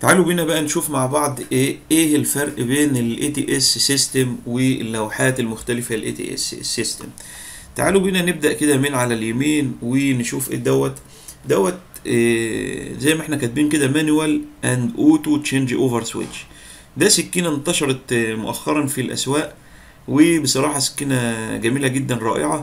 تعالوا بينا بقى نشوف مع بعض ايه ايه الفرق بين الاي تي اس سيستم واللوحات المختلفه الاي تي اس سيستم تعالوا بينا نبدا كده من على اليمين ونشوف ايه دوت دوت إيه زي ما احنا كاتبين كده مانوال اند اوتو تشينج اوفر سويتش ده سكينه انتشرت مؤخرا في الاسواق وبصراحه سكينه جميله جدا رائعه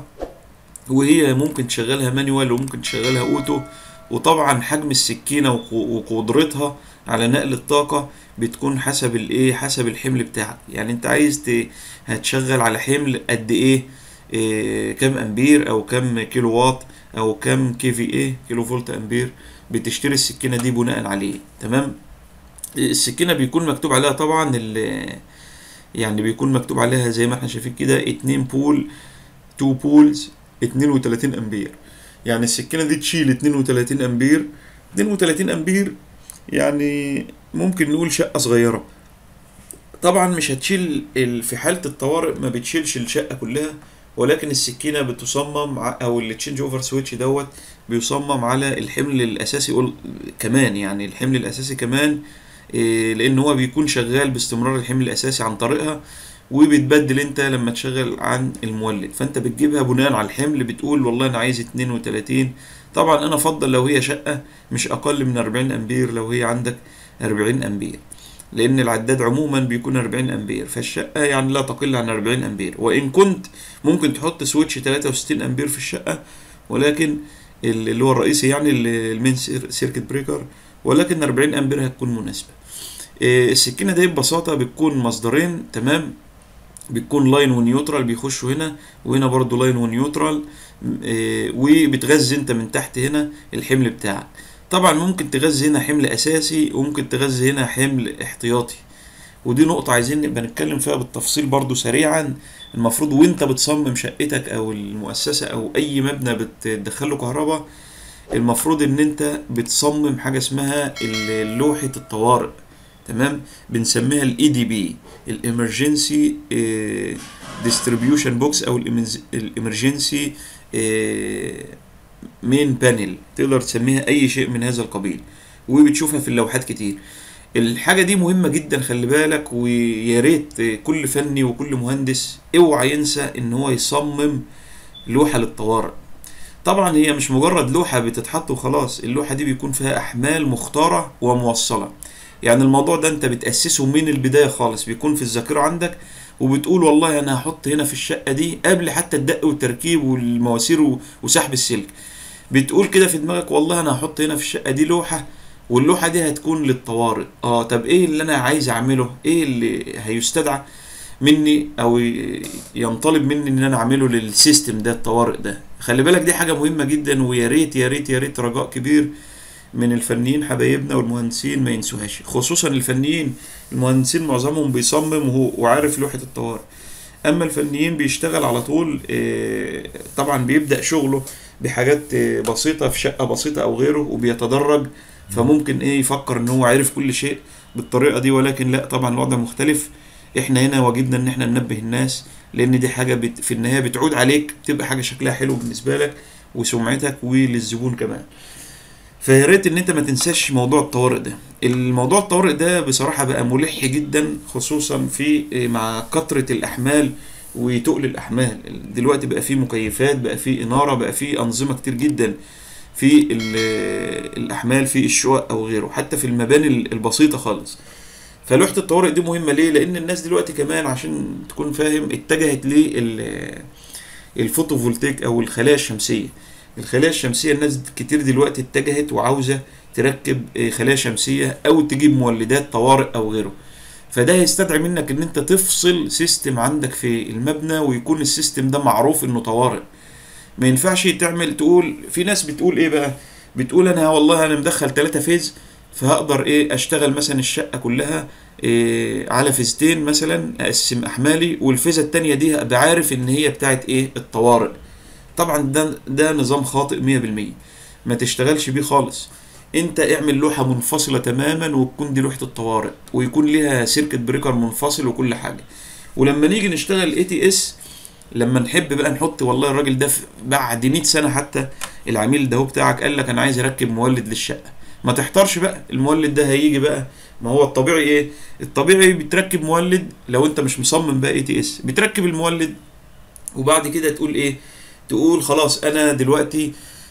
وهي ممكن تشغلها مانوال وممكن تشغلها اوتو وطبعا حجم السكينه وقدرتها على نقل الطاقة بتكون حسب الايه حسب الحمل بتاعك يعني انت عايز ت... هتشغل على حمل قد ايه, إيه كم امبير او كم كيلو وات او كم كي في ايه كيلو فولت امبير بتشتري السكينة دي بناء عليه تمام السكينة بيكون مكتوب عليها طبعا ال... يعني بيكون مكتوب عليها زي ما احنا شايفين كده اتنين بول تو بولز اتنين وتلاتين امبير يعني السكينة دي تشيل اتنين وتلاتين امبير اتنين وتلاتين امبير يعني ممكن نقول شقة صغيرة طبعا مش هتشيل في حالة الطوارئ ما بتشيلش الشقة كلها ولكن السكينة بتصمم او التشينج اوفر سويتش دوت بيصمم على الحمل الاساسي كمان يعني الحمل الاساسي كمان لان هو بيكون شغال باستمرار الحمل الاساسي عن طريقها وبتبدل انت لما تشغل عن المولد فانت بتجيبها بناء على الحمل بتقول والله انا عايز 32 طبعا انا افضل لو هي شقه مش اقل من 40 امبير لو هي عندك 40 امبير لان العداد عموما بيكون 40 امبير فالشقه يعني لا تقل عن 40 امبير وان كنت ممكن تحط سويتش 63 امبير في الشقه ولكن اللي هو الرئيسي يعني المين سيركت بريكر ولكن 40 امبير هتكون مناسبه السكينه دي ببساطه بتكون مصدرين تمام بتكون لاين ونيوترال بيخشوا هنا وهنا برضو لاين ونيوترال إيه وبتغذي انت من تحت هنا الحمل بتاعك طبعا ممكن تغذي هنا حمل اساسي وممكن تغذي هنا حمل احتياطي ودي نقطة عايزين نبقى نتكلم فيها بالتفصيل برضو سريعا المفروض وانت بتصمم شقتك او المؤسسة او اي مبنى بتدخله كهرباء المفروض ان انت بتصمم حاجة اسمها لوحة الطوارئ تمام بنسميها الاي دي بي الامرجنسي ديستريبيوشن بوكس او الامرجنسي مين بانل تقدر تسميها اي شيء من هذا القبيل وبتشوفها في اللوحات كتير الحاجه دي مهمه جدا خلي بالك ويا ريت كل فني وكل مهندس اوعى ينسى ان هو يصمم لوحه للطوارئ طبعا هي مش مجرد لوحه بتتحط وخلاص اللوحه دي بيكون فيها احمال مختاره وموصله يعني الموضوع ده انت بتأسسه من البداية خالص بيكون في الذاكرة عندك وبتقول والله انا هحط هنا في الشقة دي قبل حتى الدق والتركيب والمواسير وسحب السلك بتقول كده في دماغك والله انا هحط هنا في الشقة دي لوحة واللوحة دي هتكون للطوارئ اه طب ايه اللي انا عايز اعمله ايه اللي هيستدعى مني او ينطلب مني ان انا اعمله للسيستم ده الطوارئ ده خلي بالك دي حاجة مهمة جدا ويا ريت يا ريت يا ريت رجاء كبير من الفنيين حبايبنا والمهندسين ما ينسوهاش خصوصا الفنيين المهندسين معظمهم بيصمم وعارف لوحة الطوارئ اما الفنيين بيشتغل على طول طبعا بيبدأ شغله بحاجات بسيطة في شقة بسيطة او غيره وبيتدرج فممكن ايه يفكر ان هو عارف كل شيء بالطريقة دي ولكن لا طبعا الوضع مختلف احنا هنا واجبنا ان احنا ننبه الناس لان دي حاجة بت في النهاية بتعود عليك تبقى حاجة شكلها حلو بالنسبة لك وسمعتك وللزبون كمان فيا ريت ان انت ما تنساش موضوع الطوارئ ده الموضوع الطوارئ ده بصراحه بقى ملح جدا خصوصا في مع كثره الاحمال وتقل الاحمال دلوقتي بقى في مكيفات بقى في اناره بقى في انظمه كتير جدا في الاحمال في الشقق او غيره حتى في المباني البسيطه خالص فلوحه الطوارئ دي مهمه ليه لان الناس دلوقتي كمان عشان تكون فاهم اتجهت للفوتوفولتيك او الخلايا الشمسيه الخلايا الشمسية الناس كتير دلوقتي اتجهت وعاوزة تركب خلايا شمسية أو تجيب مولدات طوارئ أو غيره فده هيستدعي منك إن أنت تفصل سيستم عندك في المبنى ويكون السيستم ده معروف إنه طوارئ ما ينفعش تعمل تقول في ناس بتقول إيه بقى بتقول أنا والله أنا مدخل تلاتة فيز فهقدر إيه أشتغل مثلا الشقة كلها إيه على فيزتين مثلا أقسم أحمالي والفيزة التانية دي أبقى عارف إن هي بتاعت إيه الطوارئ طبعا ده ده نظام خاطئ 100% ما تشتغلش بيه خالص انت اعمل لوحه منفصله تماما وتكون دي لوحه الطوارئ ويكون ليها سيركت بريكر منفصل وكل حاجه ولما نيجي نشتغل اي تي اس لما نحب بقى نحط والله الراجل ده بعد 100 سنه حتى العميل ده هو بتاعك قال لك انا عايز اركب مولد للشقه ما تحتارش بقى المولد ده هيجي بقى ما هو الطبيعي ايه الطبيعي بتركب مولد لو انت مش مصمم بقى اي تي اس بتركب المولد وبعد كده تقول ايه تقول خلاص انا دلوقتي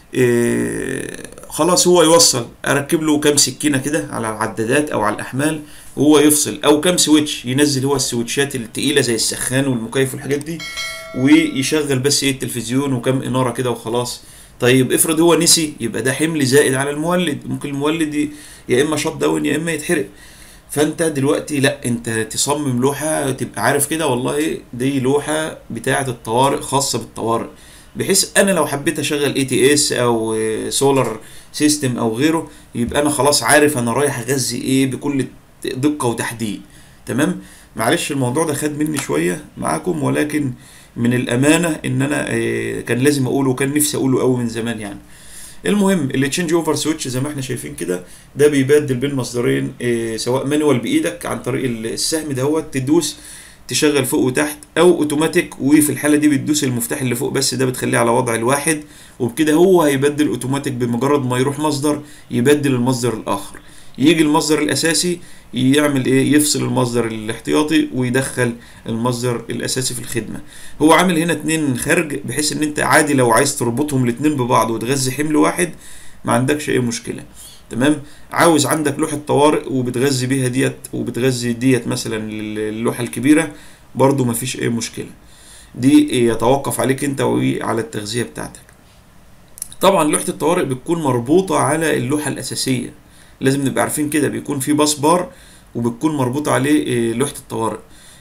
إيه خلاص هو يوصل اركب له كام سكينه كده على العدادات او على الاحمال وهو يفصل او كام سويتش ينزل هو السويتشات التقيله زي السخان والمكيف والحاجات دي ويشغل بس ايه التلفزيون وكام اناره كده وخلاص طيب افرض هو نسي يبقى ده حمل زائد على المولد ممكن المولد يا اما شط داون يا اما يتحرق فانت دلوقتي لا انت تصمم لوحه تبقى عارف كده والله دي لوحه بتاعه الطوارئ خاصه بالطوارئ بحيث انا لو حبيت اشغل اي تي اس او سولار سيستم او غيره يبقى انا خلاص عارف انا رايح اغذي ايه بكل دقه وتحديد تمام معلش الموضوع ده خد مني شويه معاكم ولكن من الامانه ان انا كان لازم اقوله وكان نفسي اقوله قوي من زمان يعني المهم اللي تشينج اوفر سويتش زي ما احنا شايفين كده ده بيبدل بين مصدرين سواء مانوال بايدك عن طريق السهم دهوت تدوس تشغل فوق وتحت او اوتوماتيك وفي الحاله دي بتدوس المفتاح اللي فوق بس ده بتخليه على وضع الواحد وبكده هو هيبدل اوتوماتيك بمجرد ما يروح مصدر يبدل المصدر الاخر يجي المصدر الاساسي يعمل ايه يفصل المصدر الاحتياطي ويدخل المصدر الاساسي في الخدمه هو عامل هنا اتنين خارج بحيث ان انت عادي لو عايز تربطهم الاتنين ببعض وتغذي حمل واحد ما عندكش اي مشكله تمام عاوز عندك لوحه طوارئ وبتغذي بيها ديت وبتغذي ديت مثلا اللوحه الكبيره برضو مفيش اي مشكله دي يتوقف عليك انت وعلى التغذيه بتاعتك طبعا لوحه الطوارئ بتكون مربوطه على اللوحه الاساسيه لازم نبقى عارفين كده بيكون في باص بار وبتكون مربوطه عليه لوحه الطوارئ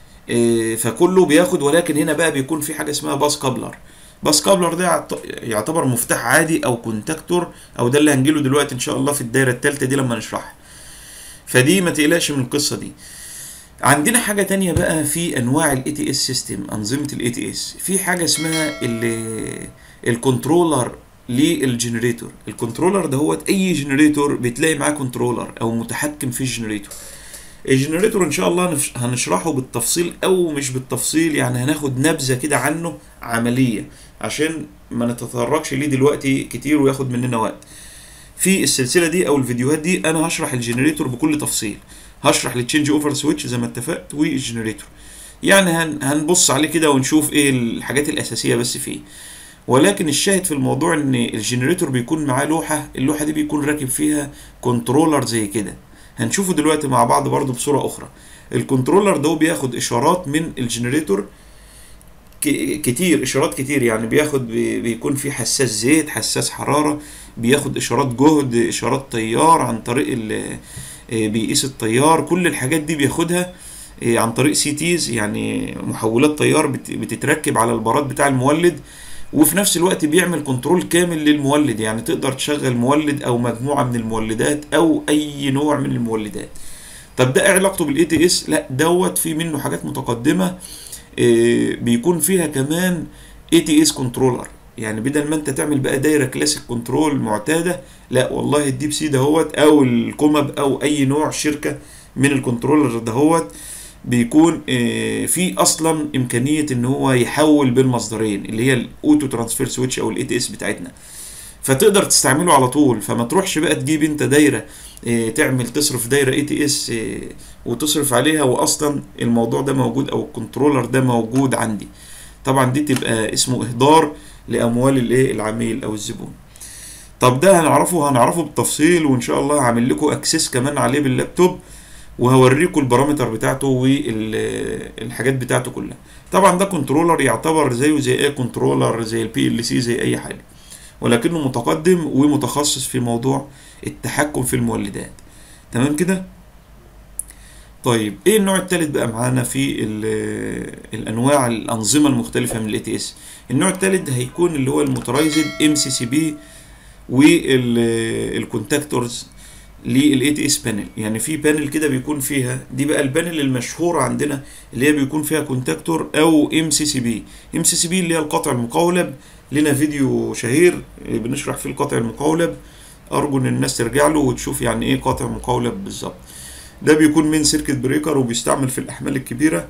فكله بياخد ولكن هنا بقى بيكون في حاجه اسمها باص كابلر باص كابلر ده يعتبر مفتاح عادي او كونتاكتور او ده اللي هنجيله دلوقتي ان شاء الله في الدايره الثالثه دي لما نشرحها فدي ما تقلقش من القصه دي عندنا حاجة تانية بقى في أنواع ال ATS سيستم أنظمة ال ATS في حاجة اسمها الكنترولر للجنريتور الكنترولر ده هو أي جنريتور بتلاقي معاه كنترولر أو متحكم في الجنريتور الجنريتور ان شاء الله هنشرحه بالتفصيل او مش بالتفصيل يعني هناخد نبذه كده عنه عمليه عشان ما نتطرقش ليه دلوقتي كتير وياخد مننا وقت في السلسله دي او الفيديوهات دي انا هشرح الجنريتور بكل تفصيل هشرح التشينج اوفر سويتش زي ما اتفقت والجنريتور يعني هن هنبص عليه كده ونشوف ايه الحاجات الاساسيه بس فيه ولكن الشاهد في الموضوع ان الجنريتور بيكون معاه لوحه اللوحه دي بيكون راكب فيها كنترولر زي كده هنشوفه دلوقتي مع بعض برضو بصورة أخرى الكنترولر ده بياخد إشارات من الجنريتور كتير إشارات كتير يعني بياخد بيكون في حساس زيت حساس حرارة بياخد إشارات جهد إشارات تيار عن طريق بيقيس التيار كل الحاجات دي بياخدها عن طريق سي تيز يعني محولات تيار بتتركب على البارات بتاع المولد وفي نفس الوقت بيعمل كنترول كامل للمولد يعني تقدر تشغل مولد او مجموعه من المولدات او اي نوع من المولدات طب ده ايه علاقته بالاي تي اس لا دوت في منه حاجات متقدمه إيه بيكون فيها كمان اي تي اس كنترولر يعني بدل ما انت تعمل بقى دايره كلاسيك كنترول معتاده لا والله الديب سي دهوت او الكومب او اي نوع شركه من الكنترولر دهوت بيكون في اصلا امكانيه ان هو يحول بين مصدرين اللي هي الاوتو ترانسفير سويتش او الاي تي اس بتاعتنا فتقدر تستعمله على طول فما تروحش بقى تجيب انت دايره تعمل تصرف دايره اي تي اس وتصرف عليها واصلا الموضوع ده موجود او الكنترولر ده موجود عندي طبعا دي تبقى اسمه اهدار لاموال الايه العميل او الزبون طب ده هنعرفه هنعرفه بالتفصيل وان شاء الله هعمل لكم اكسس كمان عليه باللابتوب وهوريكم البارامتر بتاعته والحاجات بتاعته كلها طبعا ده كنترولر يعتبر زيه زي اي كنترولر زي البي ال سي زي اي حاجه ولكنه متقدم ومتخصص في موضوع التحكم في المولدات تمام كده طيب ايه النوع الثالث بقى معانا في الانواع الانظمه المختلفه من الاي تي اس النوع الثالث هيكون اللي هو الموتورايزد ام سي سي بي والكونتاكتورز للاي تي اس بانل يعني في بانل كده بيكون فيها دي بقى البانل المشهوره عندنا اللي هي بيكون فيها كونتاكتور او ام سي سي بي ام سي سي بي اللي هي القطع المقولب لنا فيديو شهير بنشرح فيه القطع المقولب ارجو ان الناس ترجع له وتشوف يعني ايه قطع مقولب بالظبط ده بيكون من سيركت بريكر وبيستعمل في الاحمال الكبيره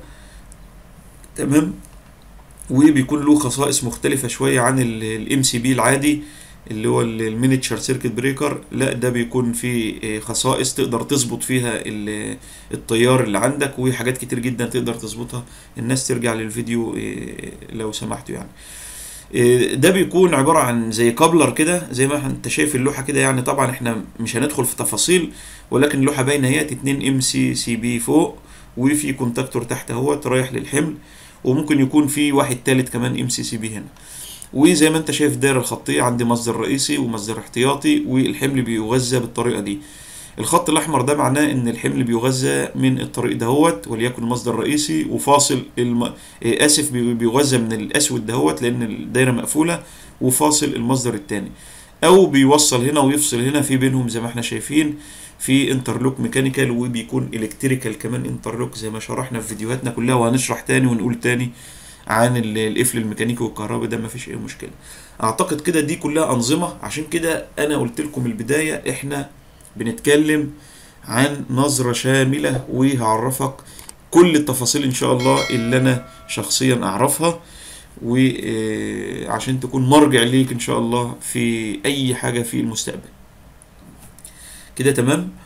تمام وبيكون له خصائص مختلفه شويه عن الام سي بي العادي اللي هو المينيتشر سيركت بريكر لا ده بيكون فيه خصائص تقدر تظبط فيها التيار اللي عندك وحاجات كتير جدا تقدر تظبطها الناس ترجع للفيديو لو سمحتوا يعني ده بيكون عبارة عن زي كابلر كده زي ما انت شايف اللوحة كده يعني طبعا احنا مش هندخل في تفاصيل ولكن اللوحة باينة اهيت 2 ام سي سي بي فوق وفي كونتاكتور تحت اهوت رايح للحمل وممكن يكون في واحد تالت كمان ام سي سي بي هنا وزي ما انت شايف الدايره الخطيه عندي مصدر رئيسي ومصدر احتياطي والحمل بيغذى بالطريقه دي الخط الاحمر ده معناه ان الحمل بيغذى من الطريق دهوت وليكن المصدر الرئيسي وفاصل الم... اسف بيغذى من الاسود دهوت لان الدايره مقفوله وفاصل المصدر الثاني او بيوصل هنا ويفصل هنا في بينهم زي ما احنا شايفين في انترلوك ميكانيكال وبيكون الكتريكال كمان انترلوك زي ما شرحنا في فيديوهاتنا كلها وهنشرح تاني ونقول تاني عن القفل الميكانيكي والكهرباء ده مفيش اي مشكله اعتقد كده دي كلها انظمه عشان كده انا قلت لكم البدايه احنا بنتكلم عن نظره شامله وهعرفك كل التفاصيل ان شاء الله اللي انا شخصيا اعرفها وعشان تكون مرجع ليك ان شاء الله في اي حاجه في المستقبل كده تمام